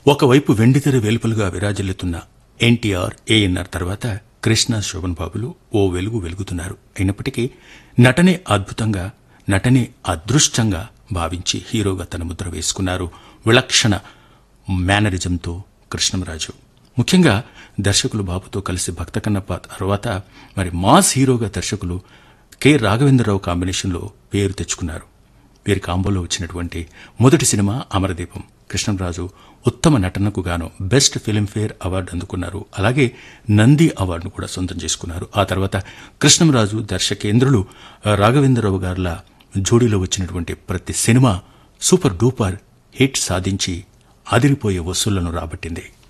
ఒకవైపు వెండితెర వేలుపులుగా విరాజిల్లుతున్న ఎన్టీఆర్ ఏఎన్ఆర్ తర్వాత కృష్ణ శోభన్ బాబులు ఓ వెలుగు వెలుగుతున్నారు అయినప్పటికీ నటనే అద్భుతంగా నటనే అదృష్టంగా భావించి హీరోగా తన ముద్ర వేసుకున్నారు విలక్షణ మేనరిజంతో కృష్ణంరాజు ముఖ్యంగా దర్శకులు బాబుతో కలిసి భక్త కన్నప్ప తర్వాత మరి మాస్ హీరోగా దర్శకులు కె రాఘవేంద్రరావు కాంబినేషన్లో పేరు తెచ్చుకున్నారు వీరి కాంబోలో వచ్చినటువంటి మొదటి సినిమా అమరదీపం కృష్ణంరాజు ఉత్తమ నటనకు గాను బెస్ట్ ఫిల్మ్ఫేర్ అవార్డు అందుకున్నారు అలాగే నంది అవార్డును కూడా సొంతం చేసుకున్నారు ఆ తర్వాత కృష్ణంరాజు దర్శకేంద్రులు రాఘవేంద్రరావు గారుల జోడీలో వచ్చినటువంటి ప్రతి సినిమా సూపర్ డూపర్ హిట్ సాధించి అదిరిపోయే వసూళ్లను రాబట్టింది